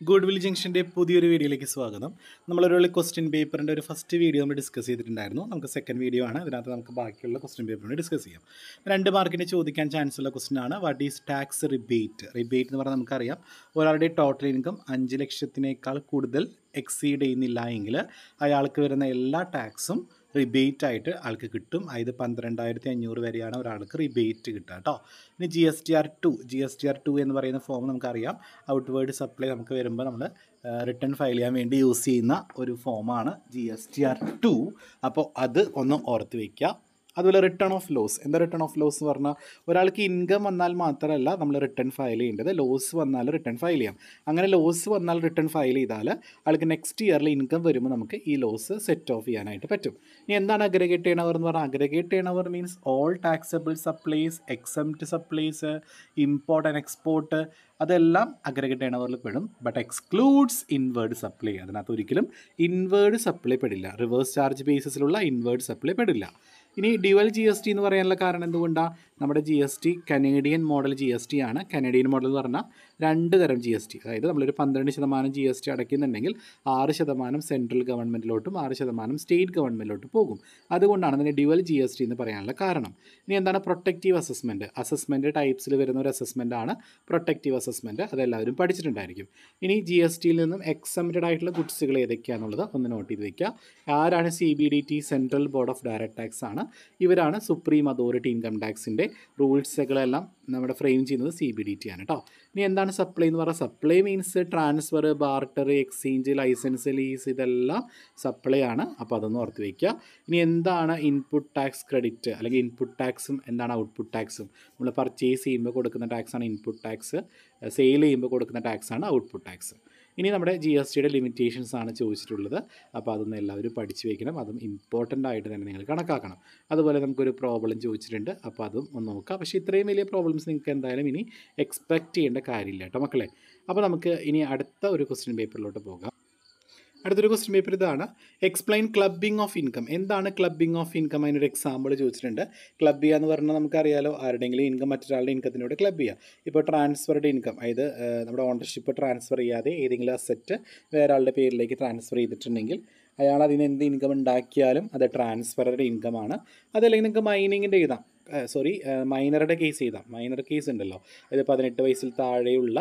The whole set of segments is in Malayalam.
ഗുഡ് വിൽ ജംഗ്ഷൻ്റെ പുതിയൊരു വീഡിയോയിലേക്ക് സ്വാഗതം നമ്മളൊരു ക്വസ്റ്റ്യൻ പേപ്പറിൻ്റെ ഒരു ഫസ്റ്റ് വീഡിയോ നമ്മൾ ഡിസ്കസ് ചെയ്തിട്ടുണ്ടായിരുന്നു നമുക്ക് സെക്കൻഡ് വീഡിയോ ആണ് ഇതിനകത്ത് നമുക്ക് ബാക്കിയുള്ള ക്വസ്റ്റ്യൻ പേപ്പറിനെ ഡിസ്കസ് ചെയ്യാം രണ്ട് മാർക്കിന് ചോദിക്കാൻ ചാൻസ് ഉള്ള ക്വസ്റ്റ്യൻ ആണ് what is tax rebate rebate എന്ന് പറഞ്ഞാൽ നമുക്കറിയാം ഒരാളുടെ ടോട്ടൽ ഇൻകം അഞ്ച് ലക്ഷത്തിനേക്കാൾ കൂടുതൽ എക്സീഡ് ചെയ്യുന്നില്ല എങ്കിൽ അയാൾക്ക് വരുന്ന എല്ലാ ടാക്സും റിബേറ്റ് ആയിട്ട് ആൾക്ക് കിട്ടും അതായത് പന്ത്രണ്ടായിരത്തി അഞ്ഞൂറ് വരെയാണ് ഒരാൾക്ക് റിബേറ്റ് കിട്ടുക കേട്ടോ ഇനി G S T R to G S T R to എന്ന് പറയുന്ന ഫോം നമുക്കറിയാം ഔട്ട്വേർഡ് സപ്ലൈ നമുക്ക് വരുമ്പോൾ നമ്മൾ റിട്ടേൺ ഫയൽ ചെയ്യാൻ വേണ്ടി യൂസ് ചെയ്യുന്ന ഒരു ഫോമാണ് G S T R two അപ്പോൾ അത് ഒന്ന് ഓർത്ത് വയ്ക്കുക അതുപോലെ റിട്ടേൺ ഓഫ് ലോസ് എന്താ റിട്ടേൺ ഓഫ് ലോസ് എന്ന് പറഞ്ഞാൽ ഒരാൾക്ക് ഇൻകം വന്നാൽ മാത്രമല്ല നമ്മൾ റിട്ടേൺ ഫയൽ ചെയ്യേണ്ടത് ലോസ് വന്നാൽ റിട്ടേൺ ഫയൽ ചെയ്യാം അങ്ങനെ ലോസ് വന്നാൽ റിട്ടേൺ ഫയൽ ചെയ്താൽ ആൾക്ക് നെക്സ്റ്റ് ഇയറിൽ ഇൻകം വരുമ്പോൾ നമുക്ക് ഈ ലോസ് സെറ്റ് ഓഫ് ചെയ്യാനായിട്ട് പറ്റും ഇനി എന്താണ് അഗ്രഗേറ്റ് ചെയ്യണവർ എന്ന് പറഞ്ഞാൽ അഗ്രഗേറ്റ് ചെയ്യണവർ means all taxable supplies exempt supplies import and export അതെല്ലാം അഗ്രഗേറ്റ് ചെയ്യണവരിൽ പെടും ബട്ട് എക്സ്ക്ലൂഡ്സ് ഇൻവേർഡ് സപ്ലൈ അതിനകത്ത് ഒരിക്കലും ഇൻവേർഡ് സപ്ലൈ പെടില്ല റിവേഴ്സ് ചാർജ് ബേസിസിലുള്ള ഇൻവേർഡ് സപ്ലൈ പെടില്ല ഇനി ഡ്യുവൽ ജി എസ് ടി എന്ന് പറയാനുള്ള കാരണം എന്തുകൊണ്ടാണ് നമ്മുടെ G S T Canadian model G S T ആണ് കനേഡിയൻ മോഡൽ എന്ന് പറഞ്ഞാൽ രണ്ട് തരം ജി എസ് ടി അതായത് നമ്മളൊരു പന്ത്രണ്ട് ശതമാനം ജി എസ് ടി അടയ്ക്കുന്നുണ്ടെങ്കിൽ ആറ് ശതമാനം സെൻട്രൽ ഗവൺമെൻറ്റിലോട്ടും ആറ് ശതമാനം സ്റ്റേറ്റ് ഗവൺമെൻറ്റിലോട്ടും പോകും അതുകൊണ്ടാണ് അതിന് ഡ്യുവൽ ജി എസ് ടി എന്ന് പറയാനുള്ള കാരണം ഇനി എന്താണ് പ്രൊട്ടക്റ്റീവ് അസസ്മെൻറ്റ് അസസ്മെൻറ്റ് ടൈപ്സിൽ വരുന്ന ഒരു അസസ്മെൻ്റ് ആണ് പ്രൊട്ടക്റ്റീവ് അസസ്മെൻറ്റ് അതെല്ലാവരും പഠിച്ചിട്ടുണ്ടായിരിക്കും ഇനി ജി എസ് ടിയിൽ നിന്നും എക്സംപ്റ്റഡ് ആയിട്ടുള്ള ഗുഡ്സുകൾ ഏതൊക്കെയാണെന്നുള്ളത് ഒന്ന് നോട്ട് ചെയ്ത് വെക്കുക ആരാണ് C B D T central board of direct tax ആണ് ഇവരാണ് സുപ്രീം അതോറിറ്റി ഇൻകം ടാക്സിൻ്റെ റൂൾസുകളെല്ലാം നമ്മുടെ ഫ്രെയിം ചെയ്യുന്നത് സി ബി ഡി ടി ആണ് കേട്ടോ ഇനി എന്താണ് സപ്ലൈ എന്ന് പറഞ്ഞാൽ supply means transfer barter exchange licence lease ഇതെല്ലാം സപ്ലൈ ആണ് അപ്പോൾ അതൊന്ന് ഓർത്ത് വയ്ക്കുക ഇനി എന്താണ് ഇൻപുട്ട് ടാക്സ് ക്രെഡിറ്റ് അല്ലെങ്കിൽ ഇൻപുട്ട് ടാക്സും എന്താണ് ഔട്ട്പുട്ട് ടാക്സും നമ്മൾ പർച്ചേസ് ചെയ്യുമ്പോൾ കൊടുക്കുന്ന ടാക്സാണ് ഇൻപുട്ട് ടാക്സ് സെയിൽ ചെയ്യുമ്പോൾ കൊടുക്കുന്ന ടാക്സാണ് ഔട്ട്പുട്ട് ടാക്സ് ഇനി നമ്മുടെ ജി എസ് ടിയുടെ ലിമിറ്റേഷൻസ് ആണ് ചോദിച്ചിട്ടുള്ളത് അപ്പോൾ അതൊന്ന് എല്ലാവരും പഠിച്ചു വയ്ക്കണം അതും ഇമ്പോർട്ടൻ്റ് ആയിട്ട് തന്നെ നിങ്ങൾ കണക്കാക്കണം അതുപോലെ നമുക്കൊരു പ്രോബ്ലം ചോദിച്ചിട്ടുണ്ട് അപ്പോൾ അതും ഒന്ന് നോക്കാം പക്ഷേ ഇത്രയും വലിയ പ്രോബ്ലംസ് നിങ്ങൾക്ക് എന്തായാലും ഇനി എക്സ്പെക്റ്റ് ചെയ്യേണ്ട കാര്യമില്ല കേട്ടോ മക്കളെ അപ്പോൾ നമുക്ക് ഇനി അടുത്ത ഒരു ക്വസ്റ്റ്യൻ പേപ്പറിലോട്ട് പോകാം അടുത്തൊരു ക്വസ്റ്റ്യൻ പേപ്പർ ഇതാണ് എക്സ്പ്ലെയിൻ ക്ലബിംഗ് ഓഫ് ഇൻകം എന്താണ് ക്ലബിംഗ് ഓഫ് ഇൻകം അതിനൊരു എക്സാമ്പിൾ ചോദിച്ചിട്ടുണ്ട് ക്ലബ് ചെയ്യുക എന്ന് പറഞ്ഞാൽ നമുക്കറിയാലോ ആരുടെയെങ്കിലും ഇൻകം മറ്റൊരാളുടെ ഇൻകത്തിനോട് ക്ലബ് ചെയ്യുക ഇപ്പോൾ ട്രാൻസ്ഫർഡ് ഇൻകം അതായത് നമ്മുടെ ഓണർഷിപ്പ് ട്രാൻസ്ഫർ ചെയ്യാതെ ഏതെങ്കിലും അസറ്റ് വേറെ ആളുടെ പേരിലേക്ക് ട്രാൻസ്ഫർ ചെയ്തിട്ടുണ്ടെങ്കിൽ അയാൾ അതിന് എന്ത് ഇൻകം ഉണ്ടാക്കിയാലും അത് ട്രാൻസ്ഫറുടെ ഇൻകമാണ് അതല്ലെങ്കിൽ നിങ്ങൾക്ക് മൈനിങ്ങിൻ്റെ എഴുതാം സോറി മൈനറുടെ കേസ് ചെയ്താം മൈനർ കേസ് ഉണ്ടല്ലോ അതായത് പതിനെട്ട് വയസ്സിൽ താഴെയുള്ള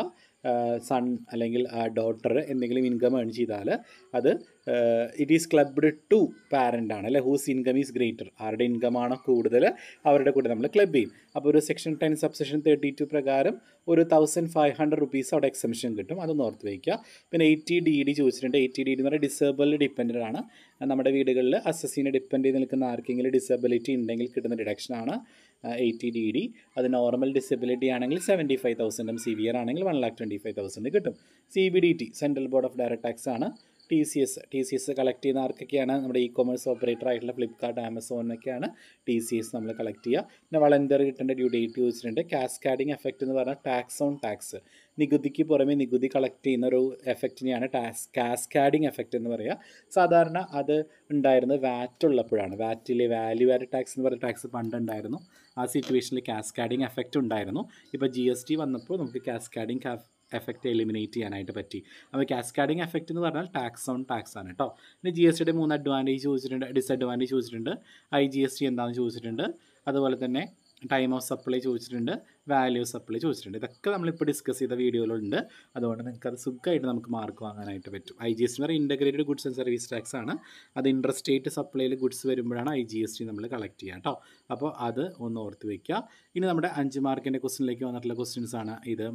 സൺ അല്ലെങ്കിൽ ഡോട്ടർ എന്തെങ്കിലും ഇൻകം ഏൺ ചെയ്താൽ അത് it is clubbed to parent ആണ് അല്ലെ ഹൂസ് ഇൻകം ഈസ് ഗ്രേറ്റർ ആരുടെ ഇൻകമാണോ കൂടുതൽ അവരുടെ കൂടെ നമ്മൾ ക്ലബ് ചെയ്യും അപ്പോൾ ഒരു section ten subsection thirty two പ്രകാരം ഒരു തൗസൻഡ് ഫൈവ് ഹൺഡ്രഡ് റുപ്പീസ് അവിടെ എക്സംഷൻ കിട്ടും അതൊന്ന് ഓർത്ത് വയ്ക്കുക പിന്നെ എയ്റ്റി ഡി ഡി ചോദിച്ചിട്ടുണ്ട് എയ്റ്റി ഡി ഡി എന്ന് പറഞ്ഞാൽ ഡിസേബിൾ ഡിപ്പെൻഡൻ്റ് ആണ് നമ്മുടെ വീടുകളിൽ അസസിനെ ഡിപ്പെൻഡ് ചെയ്ത് നിൽക്കുന്ന ആർക്കെങ്കിലും ഡിസബിലിറ്റി ഉണ്ടെങ്കിൽ കിട്ടുന്ന ഡിഡക്ഷനാണ് എയ്റ്റി ഡി ഡി അത് നോർമൽ ഡിസബിലിറ്റി ആണെങ്കിൽ സെവൻറ്റി ഫൈവ് തൗസൻഡും സിവിയർ ആണെങ്കിൽ one lakh twenty five thousand കിട്ടും C B D T central board of direct tax ആണ് T C S T C S collect ചെയ്യുന്ന ആർക്കൊക്കെയാണ് നമ്മുടെ ഇ കൊമേഴ്സ് ഓപ്പറേറ്റർ ആയിട്ടുള്ള ഫ്ലിപ്കാർട്ട് ആമസോണിനൊക്കെയാണ് ടി സി എസ് നമ്മൾ കളക്ട് ചെയ്യുക പിന്നെ വളണ്ടറി കിട്ടേണ്ട ഡ്യൂ ഡേറ്റ് ചോദിച്ചിട്ടുണ്ട് കാസ്കാഡിങ് എഫക്റ്റ് എന്ന് പറഞ്ഞാൽ ടാക്സ് ഓൺ ടാക്സ് നികുതിക്ക് പുറമെ നികുതി കളക്ട് ചെയ്യുന്ന ഒരു എഫക്റ്റിനെയാണ് ടാക്സ് കാസ്കാഡിങ് എഫക്റ്റ് എന്ന് പറയുക സാധാരണ അത് ഉണ്ടായിരുന്നത് വാറ്റ് ഉള്ളപ്പോഴാണ് വാറ്റിലെ വാല്യൂ ആഡ് ടാക്സ് എന്ന് പറയുന്ന ടാക്സ് പണ്ടുണ്ടായിരുന്നു ആ സിറ്റുവേഷനിൽ കാസ്കാഡിങ് എഫക്റ്റ് ഉണ്ടായിരുന്നു ഇപ്പോൾ ജി എസ് ടി വന്നപ്പോൾ നമുക്ക് കാസ്കാഡിങ് എഫക്റ്റ് എലിമിനേറ്റ് ചെയ്യാനായിട്ട് പറ്റി അപ്പോൾ കാസ്കാഡിങ് എഫക്റ്റ് എന്ന് പറഞ്ഞാൽ ടാക്സ് ഓൺ ടാക്സ് ആണ് കേട്ടോ പിന്നെ ജി എസ് ടിയുടെ മൂന്ന് അഡ്വാൻറ്റേജ് ചോദിച്ചിട്ടുണ്ട് ഡിസഡ്വാൻറ്റേജ് ചോദിച്ചിട്ടുണ്ട് ഐ ജി എസ് ടി എന്താണെന്ന് ചോദിച്ചിട്ടുണ്ട് അതുപോലെ തന്നെ ടൈം ഓഫ് സപ്ലൈ ചോദിച്ചിട്ടുണ്ട് വാല്യൂ സപ്ലൈ ചോദിച്ചിട്ടുണ്ട് ഇതൊക്കെ നമ്മളിപ്പോൾ ഡിസ്കസ് ചെയ്ത വീഡിയോയിലുണ്ട് അതുകൊണ്ട് നിങ്ങൾക്ക് അത് സുഖമായിട്ട് നമുക്ക് മാർക്ക് വാങ്ങാനായിട്ട് പറ്റും ഐ ജി എസ് ടി എന്ന് പറയുന്നത് integrated goods and service tax ആണ് അത് ഇൻട്രസ്റ്റേറ്റ് സപ്ലൈയിൽ ഗുഡ്സ് വരുമ്പോഴാണ് ഐ ജി എസ് ടി നമ്മൾ കളക്ട് ചെയ്യുക കേട്ടോ അപ്പോൾ അത് ഒന്ന് ഓർത്ത് വയ്ക്കുക ഇനി നമ്മുടെ അഞ്ച് മാർക്കിൻ്റെ ക്വസ്റ്റിനിലേക്ക് വന്നിട്ടുള്ള ക്വസ്റ്റ്യൻസ് ആണ് ഇത്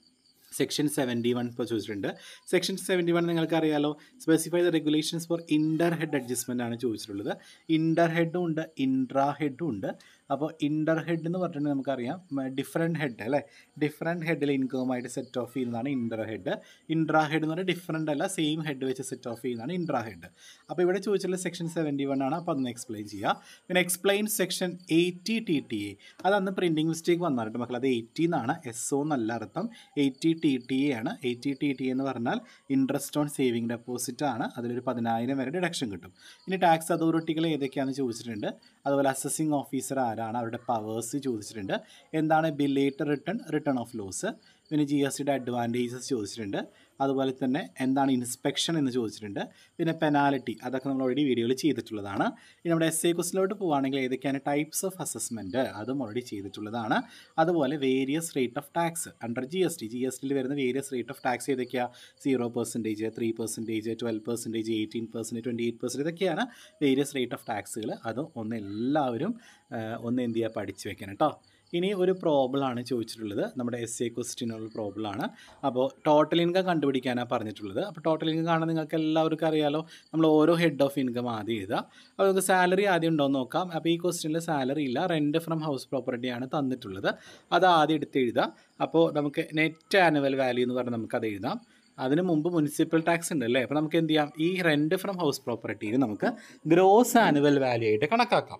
സെക്ഷൻ സെവൻറ്റി വൺ ഇപ്പോൾ ചോദിച്ചിട്ടുണ്ട് സെക്ഷൻ സെവൻറ്റി വൺ നിങ്ങൾക്കറിയാലോ specify the regulations for inter head adjustment ആണ് ചോദിച്ചിട്ടുള്ളത് ഇൻ്റർ ഹെഡും ഉണ്ട് ഇൻട്രാ ഹെഡും ഉണ്ട് അപ്പോൾ ഇൻ്റർ ഹെഡ് എന്ന് പറഞ്ഞിട്ടുണ്ടെങ്കിൽ നമുക്കറിയാം ഡിഫറെൻറ്റ് ഹെഡ് അല്ലേ ഡിഫറെൻറ്റ് ഹെഡിൽ ഇൻകവുമായിട്ട് സെറ്റ് ഓഫ് ചെയ്യുന്നതാണ് ഇൻ്റർ ഹെഡ് ഇൻട്രാ ഹെഡ് എന്ന് പറഞ്ഞാൽ ഡിഫറെൻ്റ് അല്ല സെയിം ഹെഡ് വെച്ച് സെറ്റ് ഓഫ് ചെയ്യുന്നതാണ് ഇൻട്രാ ഹെഡ് അപ്പോൾ ഇവിടെ ചോദിച്ചിട്ടുള്ള സെക്ഷൻ സെവൻറ്റി വൺ ആണ് അപ്പോൾ അതൊന്ന് എക്സ്പ്ലെയിൻ ചെയ്യുക പിന്നെ explain section eighty T T A അത് അന്ന് പ്രിൻറ്റിംഗ് മിസ്റ്റേക്ക് വന്നിട്ട് മക്കൾ അത് എയ്റ്റി എന്നാണ് എസ് ഒ എന്നല്ല അർത്ഥം എയ്റ്റി ടി ടി എ ആണ് എയ്റ്റി ടി ടി എന്ന് പറഞ്ഞാൽ ഇൻട്രസ്റ്റ് ഓൺ സേവിങ് ഡെപ്പോസിറ്റ് ആണ് അതിലൊരു പതിനായിരം വരെ ഡിഡക്ഷൻ കിട്ടും ഇനി ടാക്സ് അതോറിറ്റികൾ ഏതൊക്കെയാണെന്ന് ചോദിച്ചിട്ടുണ്ട് അതുപോലെ അസസിങ് ഓഫീസർ ആരാണ് അവരുടെ പവേഴ്സ് ചോദിച്ചിട്ടുണ്ട് എന്താണ് belated return return of loss പിന്നെ ജി എസ് ടിയുടെ അഡ്വാൻറ്റേജസ് ചോദിച്ചിട്ടുണ്ട് അതുപോലെ തന്നെ എന്താണ് ഇൻസ്പെക്ഷൻ എന്ന് ചോദിച്ചിട്ടുണ്ട് പിന്നെ പെനാലിറ്റി അതൊക്കെ നമ്മൾ ഓൾറെഡി വീഡിയോയിൽ ചെയ്തിട്ടുള്ളതാണ് ഇനി നമ്മുടെ എസ് എ ക്വസ്റ്റിലോട്ട് പോവുകയാണെങ്കിൽ ഏതൊക്കെയാണ് ടൈപ്സ് ഓഫ് അസസ്മെൻറ്റ് അതും ഓൾറെഡി ചെയ്തിട്ടുള്ളതാണ് അതുപോലെ various rate of tax under G S T G S ടിയിൽ വരുന്ന വേരിയസ് റേറ്റ് ഓഫ് ടാക്സ് ഏതൊക്കെയാണ് zero percentage three percentage twelve percentage eighteen percentage twenty eight percentage ഇതൊക്കെയാണ് വേരിയസ് റേറ്റ് ഓഫ് ടാക്സുകൾ അത് ഒന്ന് എല്ലാവരും ആ, ഒന്ന് എന്ത് ചെയ്യുക പഠിച്ചു വെക്കണം കേട്ടോ ഇനി ഒരു പ്രോബ്ലമാണ് ചോദിച്ചിട്ടുള്ളത് നമ്മുടെ എസ് എ ക്വസ്റ്റിനുള്ള പ്രോബ്ലമാണ് അപ്പോൾ ടോട്ടൽ ഇൻകം കണ്ടുപിടിക്കാനാണ് പറഞ്ഞിട്ടുള്ളത് അപ്പോൾ ടോട്ടൽ ഇൻകം കാണാൻ നിങ്ങൾക്ക് എല്ലാവർക്കും അറിയാലോ നമ്മൾ ഓരോ ഹെഡ് ഓഫ് ഇൻകം ആദ്യം എഴുതുക അപ്പോൾ നമുക്ക് സാലറി ആദ്യം ഉണ്ടോ എന്ന് നോക്കാം അപ്പോൾ ഈ ക്വസ്റ്റ്യനിൽ സാലറി ഇല്ല റെൻറ്റ് ഫ്രം ഹൗസ് പ്രോപ്പർട്ടിയാണ് തന്നിട്ടുള്ളത് അത് ആദ്യം എടുത്ത് എഴുതാം അപ്പോൾ നമുക്ക് നെറ്റ് ആനുവൽ വാല്യൂ എന്ന് പറഞ്ഞാൽ നമുക്കത് എഴുതാം അതിന് മുമ്പ് മുനിസിപ്പൽ ടാക്സ് ഉണ്ട് അല്ലേ അപ്പോൾ നമുക്ക് എന്ത് ചെയ്യാം ഈ റെൻറ്റ് ഫ്രം ഹൗസ് പ്രോപ്പർട്ടിയിൽ നമുക്ക് ഗ്രോസ് ആനുവൽ വാല്യൂ ആയിട്ട് കണക്കാക്കാം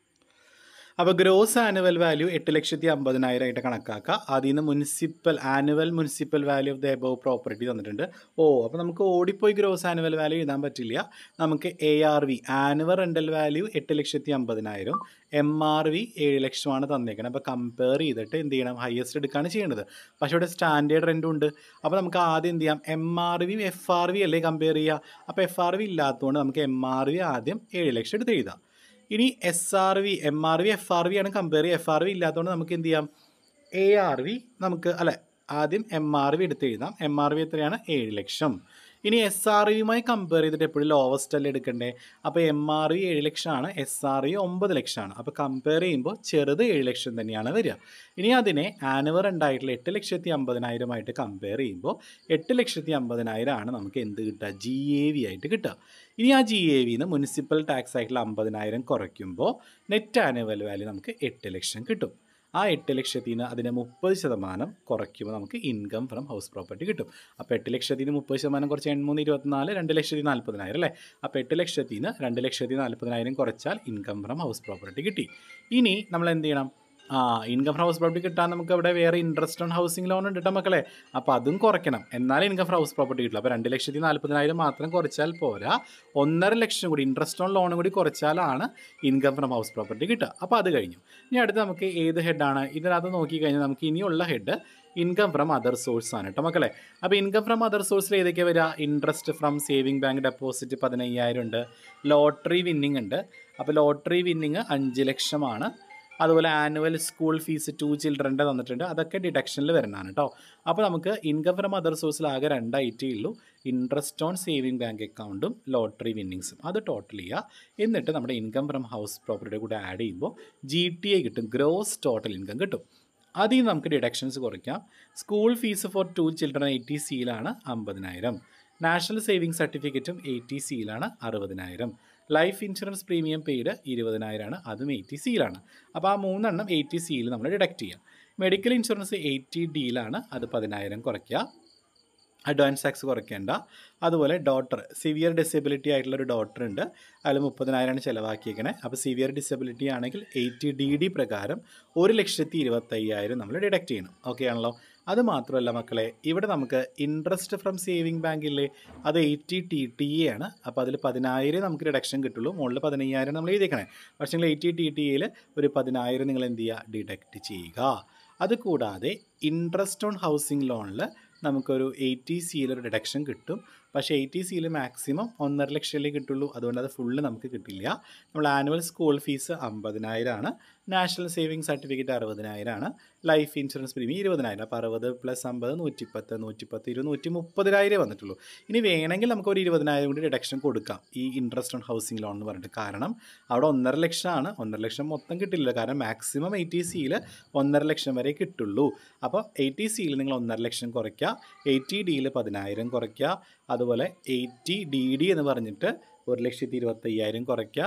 അപ്പോൾ ഗ്രോസ് ആനുവൽ വാല്യൂ എട്ട് ലക്ഷത്തി അമ്പതിനായിരം ആയിട്ട് കണക്കാക്കുക അതിൽ നിന്ന് municipal annual municipal value of the above property തന്നിട്ടുണ്ട് ഓ അപ്പോൾ നമുക്ക് ഓടിപ്പോയി ഗ്രോസ് ആനുവൽ വാല്യൂ എഴുതാൻ പറ്റില്ല നമുക്ക് A R V annual rental value എട്ട് ലക്ഷത്തി അമ്പതിനായിരം എം ആർ വി ഏഴ് ലക്ഷമാണ് തന്നേക്കുന്നത് അപ്പോൾ കമ്പയർ ചെയ്തിട്ട് എന്ത് ചെയ്യണം ഹയസ്റ്റ് എടുക്കുകയാണ് ചെയ്യേണ്ടത് പക്ഷേ ഇവിടെ സ്റ്റാൻഡേർഡ് റെൻറ്റും ഉണ്ട് അപ്പോൾ നമുക്ക് ആദ്യം എന്ത് ചെയ്യാം M R V F R V അല്ലേ കമ്പയർ ചെയ്യുക അപ്പോൾ എഫ് ആർ വി ഇല്ലാത്തതുകൊണ്ട് നമുക്ക് എം ആർ വി ആദ്യം ഏഴ് ലക്ഷം എടുത്ത് എഴുതാം ഇനി S R V M R V F R V ആണ് കമ്പയർ ചെയ്യുക എഫ് ആർ വി ഇല്ലാത്തതുകൊണ്ട് നമുക്ക് എന്ത് ചെയ്യാം എ ആർ വി നമുക്ക് അല്ലെ ആദ്യം എം ആർ വി എടുത്ത് എഴുതാം എം ആർ വി എത്രയാണ് ഏഴ് ലക്ഷം ഇനി എസ് ആർ വിയുമായി കമ്പയർ ചെയ്തിട്ട് എപ്പോഴും ലോവസ്റ്റ് അല്ലേ എടുക്കണ്ടേ അപ്പോൾ എം ആർ വി ഏഴ് ലക്ഷമാണ് എസ് ആർ വി ഒമ്പത് ലക്ഷമാണ് അപ്പോൾ കമ്പയർ ചെയ്യുമ്പോൾ ചെറുത് ഏഴ് ലക്ഷം തന്നെയാണ് വരിക ഇനി അതിനെ ആനുവർ ഉണ്ടായിട്ടുള്ള എട്ട് ലക്ഷത്തി അമ്പതിനായിരമായിട്ട് കമ്പയർ ചെയ്യുമ്പോൾ എട്ട് ലക്ഷത്തി അമ്പതിനായിരം ആണ് നമുക്ക് എന്ത് കിട്ടുക ജി എ വി ആയിട്ട് കിട്ടുക ഇനി ആ ജി എ വിന്ന് മുനിസിപ്പൽ ടാക്സ് ആയിട്ടുള്ള അമ്പതിനായിരം കുറയ്ക്കുമ്പോൾ നെറ്റ് ആനുവൽ വാല്യൂ നമുക്ക് എട്ട് ലക്ഷം കിട്ടും ആ എട്ട് ലക്ഷത്തിൽ നിന്ന് അതിനെ മുപ്പത് ശതമാനം കുറയ്ക്കുമ്പോൾ നമുക്ക് ഇൻകം ഫ്രം ഹൗസ് പ്രോപ്പർട്ടി കിട്ടും അപ്പോൾ എട്ട് ലക്ഷത്തിൽ നിന്ന് മുപ്പത് ശതമാനം കുറച്ച് എൺമൂന്ന് ഇരുപത്തിനാല് രണ്ട് ലക്ഷത്തി നാൽപ്പതിനായിരം അല്ലേ അപ്പോൾ എട്ട് ലക്ഷത്തിൽ നിന്ന് രണ്ട് ലക്ഷത്തി നാൽപ്പതിനായിരം കുറച്ചാൽ ഇൻകം ഫ്രം ഹൗസ് പ്രോപ്പർട്ടി കിട്ടി ഇനി നമ്മൾ എന്ത് ചെയ്യണം ആ ഇൻകം ഫ്രം ഹൗസ് പ്രോപ്പർട്ടി കിട്ടാൻ നമുക്ക് അവിടെ വേറെ ഇൻട്രസ്റ്റ് ഓൺ ഹൗസിംഗ് ലോൺ ഉണ്ട് കേട്ടോ മക്കളെ അപ്പോൾ അതും കുറയ്ക്കണം എന്നാലേ ഇൻകം ഫ്രം ഹൗസ് പ്രോപ്പർട്ടി കിട്ടുള്ളൂ അപ്പോൾ രണ്ട് ലക്ഷത്തി നാൽപ്പതിനായിരം മാത്രം കുറച്ചാൽ പോരാ ഒന്നര ലക്ഷം കൂടി ഇൻട്രസ്റ്റ് ഓൺ ലോണും കൂടി കുറച്ചാലാണ് ഇൻകം ഫ്രം ഹൗസ് പ്രോപ്പർട്ടി കിട്ടുക അപ്പോൾ അത് കഴിഞ്ഞു ഇനി അടുത്ത് നമുക്ക് ഏത് ഹെഡാണ് ഇതിനകത്ത് നോക്കിക്കഴിഞ്ഞാൽ നമുക്ക് ഇനിയുള്ള head income from other source ആണ് കേട്ടോ മക്കളെ അപ്പോൾ ഇൻകം ഫ്രം അതർ സോഴ്സിൽ ഏതൊക്കെ വരിക interest from saving bank deposit പതിനയ്യായിരം ഉണ്ട് ലോട്ടറി വിന്നിങ് ഉണ്ട് അപ്പോൾ ലോട്ടറി വിന്നിങ് അഞ്ച് ലക്ഷമാണ് അതുപോലെ ആനുവൽ സ്കൂൾ ഫീസ് ടു ചിൽഡ്രൻ്റെ തന്നിട്ടുണ്ട് അതൊക്കെ ഡിഡക്ഷനിൽ വരുന്നതാണ് കേട്ടോ അപ്പോൾ നമുക്ക് ഇൻകം ഫ്രം അതർ സോഴ്സിൽ ആകെ രണ്ട് ഐറ്റേ ഉള്ളൂ ഇൻട്രസ്റ്റ് ഓൺ സേവിങ് ബാങ്ക് അക്കൗണ്ടും ലോട്ടറി വിന്നിങ്സും അത് ടോട്ടൽ ചെയ്യുക എന്നിട്ട് നമ്മുടെ ഇൻകം ഫ്രം ഹൗസ് പ്രോപ്പർട്ടിയുടെ കൂടെ ആഡ് ചെയ്യുമ്പോൾ ജി ടി ഐ കിട്ടും ഗ്രോസ് ടോട്ടൽ ഇൻകം കിട്ടും അതിൽ നിന്ന് നമുക്ക് ഡിഡക്ഷൻസ് കുറയ്ക്കാം school fees for two children eighty സിയിലാണ് അമ്പതിനായിരം നാഷണൽ സേവിങ് സർട്ടിഫിക്കറ്റും എയ്റ്റി സിയിലാണ് അറുപതിനായിരം ലൈഫ് ഇൻഷുറൻസ് പ്രീമിയം പെയ്ഡ് ഇരുപതിനായിരമാണ് അതും എയ്റ്റി സിയിലാണ് അപ്പോൾ ആ മൂന്നെണ്ണം എയ്റ്റി സിയിൽ നമ്മൾ ഡിഡക്റ്റ് ചെയ്യാം മെഡിക്കൽ ഇൻഷുറൻസ് എയ്റ്റി ഡിയിലാണ് അത് പതിനായിരം കുറയ്ക്കുക അഡ്വാൻസ് ടാക്സ് കുറയ്ക്കേണ്ട അതുപോലെ ഡോട്ടർ സിവിയർ ഡിസബിലിറ്റി ആയിട്ടുള്ള ഒരു ഡോട്ടർ ഉണ്ട് അതിൽ മുപ്പതിനായിരമാണ് ചിലവാക്കിയേക്കണേ അപ്പോൾ സിവിയർ ഡിസബിലിറ്റി ആണെങ്കിൽ എയ്റ്റി ഡി ഡി പ്രകാരം ഒരു ലക്ഷത്തി ഇരുപത്തയ്യായിരം നമ്മൾ ഡിഡക്റ്റ് ചെയ്യണം ഓക്കെ ആണല്ലോ അത് മാത്രമല്ല മക്കളെ ഇവിടെ നമുക്ക് ഇൻട്രസ്റ്റ് ഫ്രം സേവിങ് ബാങ്കില്ലേ അത് എയ്റ്റി ടി ടി എ ആണ് അപ്പോൾ അതിൽ പതിനായിരം നമുക്ക് റിഡക്ഷൻ കിട്ടുള്ളൂ മുകളിൽ പതിനയ്യായിരം നമ്മൾ എഴുതിയേക്കണേ പക്ഷേ എയ്റ്റി ടി ടി എയിൽ ഒരു പതിനായിരം നിങ്ങൾ എന്ത് ചെയ്യുക ഡിഡക്റ്റ് ചെയ്യുക അതുകൂടാതെ ഇൻട്രസ്റ്റ് ഓൺ ഹൗസിംഗ് ലോണിൽ നമുക്കൊരു എയ്റ്റി സിയിൽ ഒരു ഡിഡക്ഷൻ കിട്ടും പക്ഷേ എയ്റ്റി സിയിൽ മാക്സിമം ഒന്നര ലക്ഷമല്ലേ കിട്ടുള്ളൂ അതുകൊണ്ട് അത് ഫുള്ള് നമുക്ക് കിട്ടില്ല നമ്മൾ ആനുവൽ സ്കൂൾ ഫീസ് അമ്പതിനായിരമാണ് നാഷണൽ സേവിങ് സർട്ടിഫിക്കറ്റ് അറുപതിനായിരമാണ് ലൈഫ് ഇൻഷുറൻസ് പ്രീമിയം ഇരുപതിനായിരം അപ്പോൾ അറുപത് പ്ലസ് അമ്പത് നൂറ്റിപ്പത്ത് നൂറ്റിപ്പത്ത് ഇരുപത് നൂറ്റി മുപ്പതിനായിരം വന്നിട്ടുള്ളൂ ഇനി വേണമെങ്കിൽ നമുക്ക് ഒരു ഇരുപതിനായിരം കൂടി റിഡക്ഷൻ കൊടുക്കാം ഈ ഇൻട്രസ്റ്റ് ഓൺ ഹൗസിംഗ് ലോൺ എന്ന് പറഞ്ഞിട്ട് കാരണം അവിടെ ഒന്നര ലക്ഷമാണ് ഒന്നര ലക്ഷം മൊത്തം കിട്ടില്ല കാരണം മാക്സിമം എയ്റ്റി സിയിൽ ഒന്നര ലക്ഷം വരെ കിട്ടുള്ളൂ അപ്പോൾ എയ്റ്റി സിയിൽ നിങ്ങൾ ഒന്നര ലക്ഷം കുറയ്ക്കുക എയ്റ്റി ഡിയിൽ പതിനായിരം കുറയ്ക്കുക അതുപോലെ എയ്റ്റി ഡി ഡി എന്ന് പറഞ്ഞിട്ട് ഒരു ലക്ഷത്തി ഇരുപത്തയ്യായിരം കുറയ്ക്കുക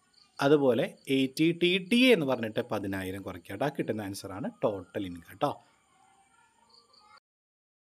അതുപോലെ എയ്റ്റി ടി ടി എന്ന് പറഞ്ഞിട്ട് പതിനായിരം കുറയ്ക്കുക കേട്ടോ ആ കിട്ടുന്ന ആൻസറാണ് ടോട്ടൽ ഇൻകം കേട്ടോ